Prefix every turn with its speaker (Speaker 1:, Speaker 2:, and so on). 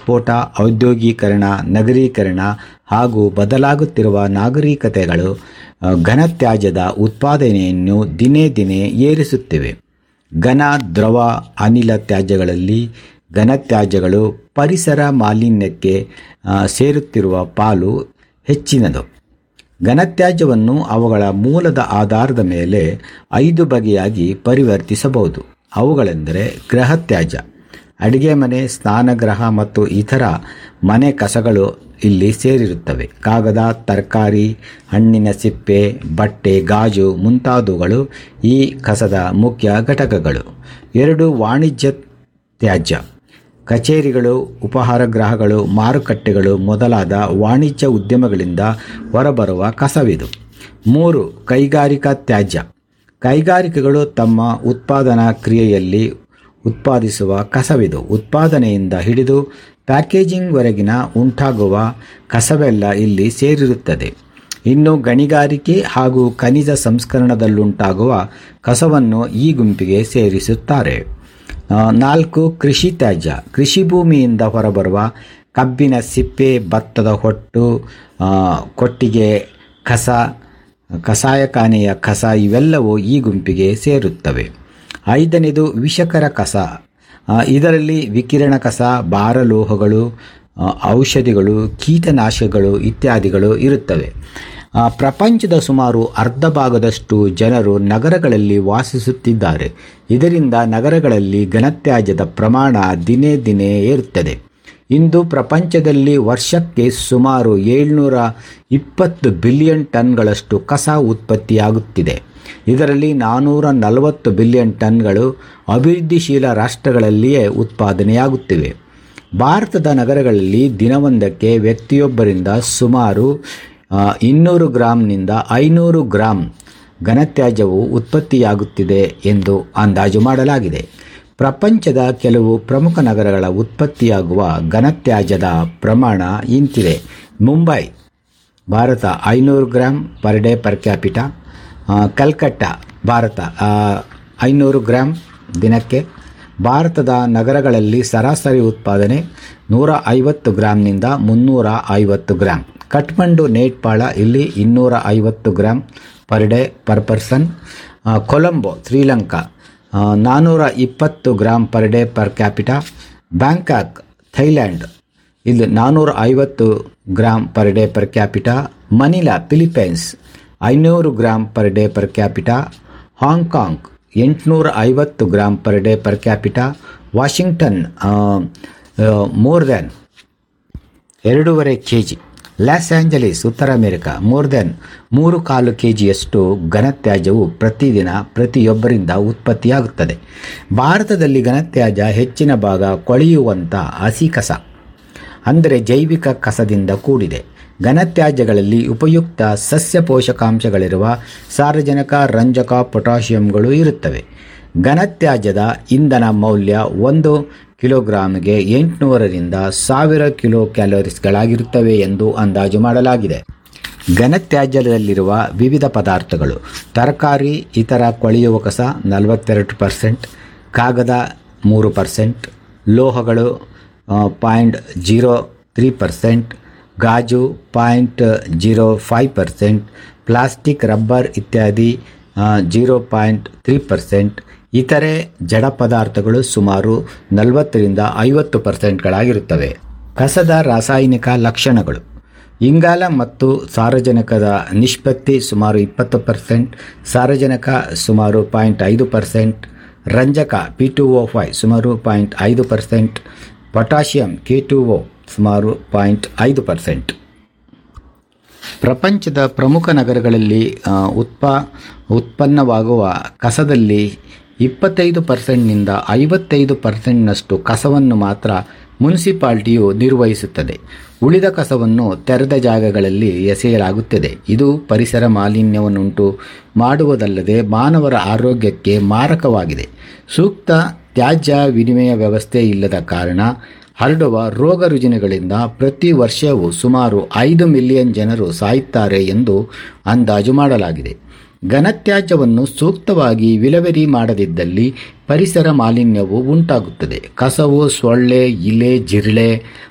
Speaker 1: ಸ್ಫೋಟ ಔದ್ಯೋಗೀಕರಣ ನಗರೀಕರಣ ಹಾಗೂ ಬದಲಾಗುತ್ತಿರುವ ನಾಗರಿಕತೆಗಳು ಆ, ಘನತ್ಯಾಜ್ಯದ ಉತ್ಪಾದನೆಯನ್ನು ದಿನೇ ದಿನೇ ಏರಿಸುತ್ತಿವೆ ಘನ ದ್ರವ ಅನಿಲ ತ್ಯಾಜ್ಯಗಳಲ್ಲಿ ಘನತ್ಯಾಜ್ಯಗಳು ಪರಿಸರ ಮಾಲಿನ್ಯಕ್ಕೆ ಆ, ಸೇರುತ್ತಿರುವ ಪಾಲು ಹೆಚ್ಚಿನದು ಘನತ್ಯಾಜ್ಯವನ್ನು ಅವುಗಳ ಮೂಲದ ಆಧಾರದ ಮೇಲೆ ಐದು ಬಗೆಯಾಗಿ ಪರಿವರ್ತಿಸಬಹುದು ಅವುಗಳೆಂದರೆ ಗೃಹ ತ್ಯಾಜ್ಯ ಅಡಿಗೆ ಮನೆ ಸ್ನಾನಗೃಹ ಮತ್ತು ಇತರ ಮನೆ ಕಸಗಳು ಇಲ್ಲಿ ಸೇರಿರುತ್ತವೆ ಕಾಗದ ತರಕಾರಿ ಹಣ್ಣಿನ ಸಿಪ್ಪೆ ಬಟ್ಟೆ ಗಾಜು ಮುಂತಾದವುಗಳು ಈ ಕಸದ ಮುಖ್ಯ ಘಟಕಗಳು ಎರಡು ವಾಣಿಜ್ಯ ತ್ಯಾಜ್ಯ ಕಚೇರಿಗಳು ಉಪಹಾರ ಗೃಹಗಳು ಮಾರುಕಟ್ಟೆಗಳು ಮೊದಲಾದ ವಾಣಿಜ್ಯ ಉದ್ಯಮಗಳಿಂದ ಹೊರಬರುವ ಕಸವಿದು ಮೂರು ಕೈಗಾರಿಕಾ ತ್ಯಾಜ್ಯ ಕೈಗಾರಿಕೆಗಳು ತಮ್ಮ ಉತ್ಪಾದನಾ ಕ್ರಿಯೆಯಲ್ಲಿ ಉತ್ಪಾದಿಸುವ ಕಸವಿದು ಉತ್ಪಾದನೆಯಿಂದ ಹಿಡಿದು ಪ್ಯಾಕೇಜಿಂಗ್ವರೆಗಿನ ಉಂಟಾಗುವ ಕಸವೆಲ್ಲ ಇಲ್ಲಿ ಸೇರಿರುತ್ತದೆ ಇನ್ನು ಗಣಿಗಾರಿಕೆ ಹಾಗೂ ಖನಿಜ ಸಂಸ್ಕರಣದಲ್ಲುಂಟಾಗುವ ಕಸವನ್ನು ಈ ಗುಂಪಿಗೆ ಸೇರಿಸುತ್ತಾರೆ ಆ, ನಾಲ್ಕು ಕೃಷಿ ತ್ಯಾಜ್ಯ ಕೃಷಿ ಭೂಮಿಯಿಂದ ಹೊರಬರುವ ಕಬ್ಬಿನ ಸಿಪ್ಪೆ ಭತ್ತದ ಹೊಟ್ಟು ಆ, ಕೊಟ್ಟಿಗೆ ಕಸ ಕಸಾಯಖಾನೆಯ ಕಸ ಇವೆಲ್ಲವೂ ಈ ಗುಂಪಿಗೆ ಸೇರುತ್ತವೆ ಐದನೇದು ವಿಷಕರ ಕಸ ಆ, ಇದರಲ್ಲಿ ವಿಕಿರಣ ಕಸ ಭಾರಲೋಹಗಳು ಆ, ಔಷಧಿಗಳು ಕೀಟನಾಶಕಗಳು ಇತ್ಯಾದಿಗಳು ಇರುತ್ತವೆ ಆ, ಪ್ರಪಂಚದ ಸುಮಾರು ಅರ್ಧ ಭಾಗದಷ್ಟು ಜನರು ನಗರಗಳಲ್ಲಿ ವಾಸಿಸುತ್ತಿದ್ದಾರೆ ಇದರಿಂದ ನಗರಗಳಲ್ಲಿ ಘನತ್ಯಾಜ್ಯದ ಪ್ರಮಾಣ ದಿನೇ ದಿನೇ ಏರುತ್ತದೆ ಇಂದು ಪ್ರಪಂಚದಲ್ಲಿ ವರ್ಷಕ್ಕೆ ಸುಮಾರು ಏಳ್ನೂರ ಇಪ್ಪತ್ತು ಬಿಲಿಯನ್ ಟನ್ಗಳಷ್ಟು ಕಸ ಉತ್ಪತ್ತಿಯಾಗುತ್ತಿದೆ ಇದರಲ್ಲಿ ನಾನ್ನೂರ ನಲವತ್ತು ಬಿಲಿಯನ್ ಟನ್ಗಳು ಅಭಿವೃದ್ಧಿಶೀಲ ರಾಷ್ಟ್ರಗಳಲ್ಲಿಯೇ ಉತ್ಪಾದನೆಯಾಗುತ್ತಿವೆ ಭಾರತದ ನಗರಗಳಲ್ಲಿ ದಿನವೊಂದಕ್ಕೆ ವ್ಯಕ್ತಿಯೊಬ್ಬರಿಂದ ಸುಮಾರು ಆ, ಇನ್ನೂರು ಗ್ರಾಂನಿಂದ ಐನೂರು ಗ್ರಾಂ ಘನತ್ಯಾಜ್ಯವು ಉತ್ಪತ್ತಿಯಾಗುತ್ತಿದೆ ಎಂದು ಅಂದಾಜು ಮಾಡಲಾಗಿದೆ ಪ್ರಪಂಚದ ಕೆಲವು ಪ್ರಮುಖ ನಗರಗಳ ಉತ್ಪತ್ತಿಯಾಗುವ ಘನತ್ಯಾಜ್ಯದ ಪ್ರಮಾಣ ಇಂತಿದೆ ಮುಂಬೈ ಭಾರತ ಐನೂರು gram per day per capita ಆ, ಕಲ್ಕಟ್ಟ ಭಾರತ ಆ, ಐನೂರು ಗ್ರಾಂ ದಿನಕ್ಕೆ ಭಾರತದ ನಗರಗಳಲ್ಲಿ ಸರಾಸರಿ ಉತ್ಪಾದನೆ ನೂರ ಐವತ್ತು ಗ್ರಾಂನಿಂದ ಮುನ್ನೂರ ಐವತ್ತು ಗ್ರಾಂ ಕಠ್ಮಂಡು ನೇಟ್ಪಾಳ ಇಲ್ಲಿ ಇನ್ನೂರ ಐವತ್ತು gram per day per person ಆ, ಕೊಲಂಬೋ ಶ್ರೀಲಂಕಾ ಆ, ನಾನ್ನೂರ ಇಪ್ಪತ್ತು gram per day per capita Bangkok Thailand ಇಲ್ಲಿ ನಾನ್ನೂರ ಐವತ್ತು gram per day per capita Manila Philippines ಐನೂರು gram per day per capita Hong Kong ಎಂಟುನೂರ ಐವತ್ತು gram per day per capita Washington more than ಎರಡೂವರೆ ಕೆ ಜಿ ಲಾಸ್ ಆಂಜಲೀಸ್ ಉತ್ತರ America more than ಮೂರು ಕಾಲು ಕೆ ಜಿಯಷ್ಟು ಘನತ್ಯಾಜ್ಯವು ಪ್ರತಿದಿನ ಪ್ರತಿಯೊಬ್ಬರಿಂದ ಉತ್ಪತ್ತಿಯಾಗುತ್ತದೆ ಭಾರತದಲ್ಲಿ ಘನತ್ಯಾಜ್ಯ ಹೆಚ್ಚಿನ ಭಾಗ ಕೊಳೆಯುವಂಥ ಹಸಿ ಕಸ ಅಂದರೆ ಜೈವಿಕ ಕಸದಿಂದ ಕೂಡಿದೆ ಘನತ್ಯಾಜ್ಯಗಳಲ್ಲಿ ಉಪಯುಕ್ತ ಸಸ್ಯ ಪೋಷಕಾಂಶಗಳಿರುವ ಸಾರಜನಕ ರಂಜಕ ಪೊಟ್ಯಾಷಿಯಂಗಳು ಇರುತ್ತವೆ ಘನತ್ಯಾಜ್ಯದ ಇಂಧನ ಮೌಲ್ಯ ಒಂದು ಕಿಲೋಗ್ರಾಮ್ಗೆ ಎಂಟುನೂರರಿಂದ ಸಾವಿರ ಕಿಲೋ ಕ್ಯಾಲೋರೀಸ್ಗಳಾಗಿರುತ್ತವೆ ಎಂದು ಅಂದಾಜು ಮಾಡಲಾಗಿದೆ ಘನತ್ಯಾಜ್ಯದಲ್ಲಿರುವ ವಿವಿಧ ಪದಾರ್ಥಗಳು ತರಕಾರಿ ಇತರ ಕೊಳೆಯುವ ಕಸ ನಲವತ್ತೆರಡು ಪರ್ಸೆಂಟ್ ಕಾಗದ ಮೂರು ಪರ್ಸೆಂಟ್ ಲೋಹಗಳು ಪಾಯಿಂಟ್ ಜೀರೋ ತ್ರೀ ಪರ್ಸೆಂಟ್ ಗಾಜು point zero five percent plastic rubber ಇತ್ಯಾದಿ ಜೀರೋ ಪಾಯಿಂಟ್ ತ್ರೀ ಪರ್ಸೆಂಟ್ ಇತರೆ ಜಡ ಪದಾರ್ಥಗಳು ಸುಮಾರು ನಲವತ್ತರಿಂದ ಐವತ್ತು ಪರ್ಸೆಂಟ್ಗಳಾಗಿರುತ್ತವೆ ಕಸದ ರಾಸಾಯನಿಕ ಲಕ್ಷಣಗಳು ಇಂಗಾಲ ಮತ್ತು ಸಾರಜನಕದ ನಿಷ್ಪತ್ತಿ ಸುಮಾರು ಇಪ್ಪತ್ತು ಪರ್ಸೆಂಟ್ ಸಾರಜನಕ ಸುಮಾರು ಪಾಯಿಂಟ್ ಐದು ಪರ್ಸೆಂಟ್ ರಂಜಕ ಪಿ ಟು ಒ ಫೈ ಸುಮಾರು ಪಾಯಿಂಟ್ ಐದು percent potassium K two O ಸುಮಾರು ಪಾಯಿಂಟ್ ಐದು ಪರ್ಸೆಂಟ್ ಪ್ರಪಂಚದ ಪ್ರಮುಖ ನಗರಗಳಲ್ಲಿ ಆ, ಉತ್ಪ ಉತ್ಪನ್ನವಾಗುವ ಕಸದಲ್ಲಿ ಇಪ್ಪತ್ತೈದು ಪರ್ಸೆಂಟ್ನಿಂದ ಐವತ್ತೈದು ಪರ್ಸೆಂಟ್ನಷ್ಟು ಕಸವನ್ನು ಮಾತ್ರ ಮುನ್ಸಿಪಾಲ್ಟಿಯು ನಿರ್ವಹಿಸುತ್ತದೆ ಉಳಿದ ಕಸವನ್ನು ತೆರೆದ ಜಾಗಗಳಲ್ಲಿ ಎಸೆಯಲಾಗುತ್ತದೆ ಇದು ಪರಿಸರ ಮಾಲಿನ್ಯವನ್ನುಂಟು ಮಾಡುವುದಲ್ಲದೆ ಮಾನವರ ಆರೋಗ್ಯಕ್ಕೆ ಮಾರಕವಾಗಿದೆ ಸೂಕ್ತ ತ್ಯಾಜ್ಯ ವಿನಿಮಯ ವ್ಯವಸ್ಥೆ ಇಲ್ಲದ ಕಾರಣ ಹರಡುವ ರೋಗ ರುಜಿನಗಳಿಂದ ಪ್ರತಿ ವರ್ಷವೂ ಸುಮಾರು ಐದು ಮಿಲಿಯನ್ ಜನರು ಸಾಯುತ್ತಾರೆ ಎಂದು ಅಂದಾಜು ಮಾಡಲಾಗಿದೆ ಘನತ್ಯಾಜ್ಯವನ್ನು ಸೂಕ್ತವಾಗಿ ವಿಲೇವಾರಿ ಮಾಡದಿದ್ದಲ್ಲಿ ಪರಿಸರ ಮಾಲಿನ್ಯವು ಉಂಟಾಗುತ್ತದೆ ಕಸವು ಸೊಳ್ಳೆ ಇಲೆ ಜಿರಳೆ